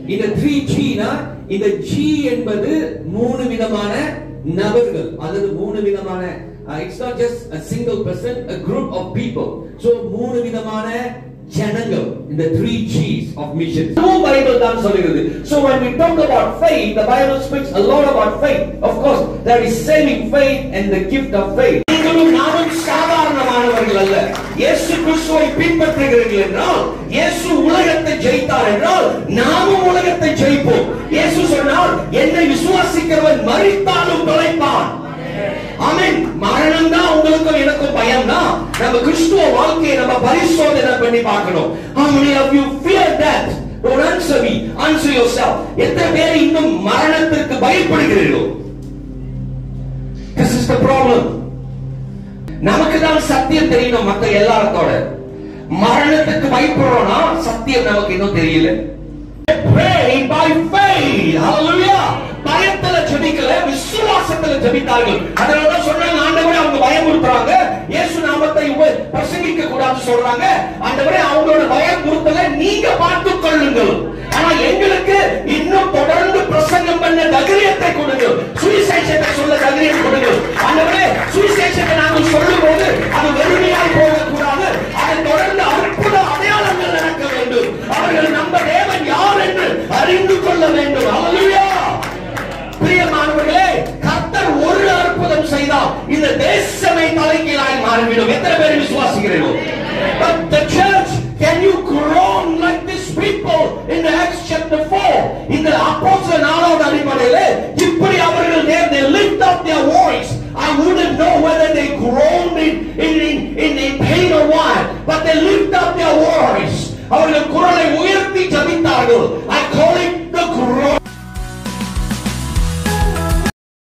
இந்த த்ரீ ஜினா இந்த ஜி என்பது மூணு விதமான நபர்கள் அல்லது மூணு விதமான it's not just a single person a group of people so மூணு விதமான ஜனங்கள் இந்த three G's of mission Bible தான் சொல்லுகிறது so when we talk about faith the bible speaks a lot about faith of course there is saving faith and the gift of faith நீங்களும் நானும் சாதாரணமானவர்கள் அல்ல இயேசு கிறிஸ்துவை பின்பற்றுகிறீர்கள் என்றால் இயேசு உலகத்தை ஜெயித்தார் என்றால் நாமும் உலகத்தை ஜெயிப்போம் இயேசு சொன்னால் என்னை விசுவாசிக்கிறவன் மரித்தாலும் பிழைப்பான் ஆமென் மரணம் தான் உங்களுக்கும் எனக்கும் பயம் தான் நம்ம கிறிஸ்துவ வாழ்க்கையை நம்ம பரிசோதனை பண்ணி பார்க்கணும் how many of you fear that don't answer me answer yourself எத்தனை பேர் இன்னும் மரணத்திற்கு பயப்படுகிறீர்கள் this is the problem நமக்கு தான் சத்தியம் தெரியணும் மத்த எல்லாரத்தோட மரணத்துக்கு பயப்படுறோம்னா சத்தியம் நமக்கு இன்னும் தெரியல pray by faith hallelujah பயத்துல ஜெபிக்கல விசுவாசத்துல ஜெபித்தார்கள் அதனால தான் சொன்னாங்க ஆண்டவரே அவங்க பயமுறுத்துறாங்க இயேசு நாமத்தை உப- பிரசங்கிக்க கூடாது சொல்றாங்க ஆண்டவரே அவங்களோட பயமுறுத்தலை நீங்க பார்த்துக் கொள்ளுங்கள் ஆனா எங்களுக்கு இன்னும் தொடர்ந்து பிரசங்கம் பண்ண தைரியத்தை கொடுங்க சுவிசேஷத்தை சொல்ல தைரியம் கொடுங்க ஆண்டவரே சுவிசேஷத்தை நாங்கள் சொல்லும் போது அது வெறுமையாய் போகக்கூடாது அதை தொடர்ந்து அற்புத அடையாளங்கள் நடக்க வேண்டும் அவர்கள் நம்ம தேவன் யார் என்று அறிந்து கொள்ள வேண்டும் அல்லா பிரியமானவர்களே கர்த்தர் ஒரு அற்புதம் செய்தால் இந்த தேசமே தலைகீழாய் மாறிவிடும் எத்தனை பேர் விசுவாசிக்கிறீர்கள் But the church, can you groan like these people in the Acts chapter 4? இந்த அப்போஸ்தலர் நாலாவது அடிப்படையிலே இப்படி அவர்கள் they, they lift up their voice. I wouldn't know whether they groaned in, in, in, in, in pain or what, but they lift up their voice. அவர்கள் குரலை உயர்த்தி ஜபித்தார்கள் I call